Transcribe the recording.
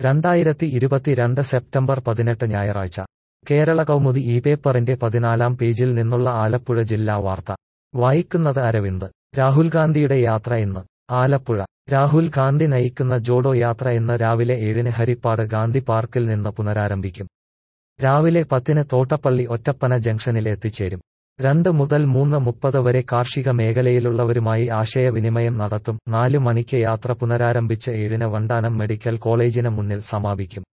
രണ്ടായിരത്തി ഇരുപത്തിരണ്ട് സെപ്റ്റംബർ പതിനെട്ട് ഞായറാഴ്ച കേരള കൗമുദി ഈ പേപ്പറിന്റെ പതിനാലാം പേജിൽ നിന്നുള്ള ആലപ്പുഴ ജില്ലാ വാർത്ത വായിക്കുന്നത് അരവിന്ദ് രാഹുൽ ഗാന്ധിയുടെ യാത്ര ഇന്ന് ആലപ്പുഴ രാഹുൽ ഗാന്ധി നയിക്കുന്ന ജോഡോ യാത്ര ഇന്ന് രാവിലെ ഏഴിന് ഹരിപ്പാട് ഗാന്ധി പാർക്കിൽ നിന്ന് പുനരാരംഭിക്കും രാവിലെ പത്തിന് തോട്ടപ്പള്ളി ഒറ്റപ്പന ജംഗ്ഷനിൽ എത്തിച്ചേരും രണ്ട് മുതൽ മൂന്ന് മുപ്പത് വരെ കാർഷിക മേഖലയിലുള്ളവരുമായി ആശയവിനിമയം നടത്തും നാല് മണിക്ക് യാത്ര പുനരാരംഭിച്ച് ഏഴിന് വണ്ടാനം മെഡിക്കൽ കോളേജിന് മുന്നിൽ സമാപിക്കും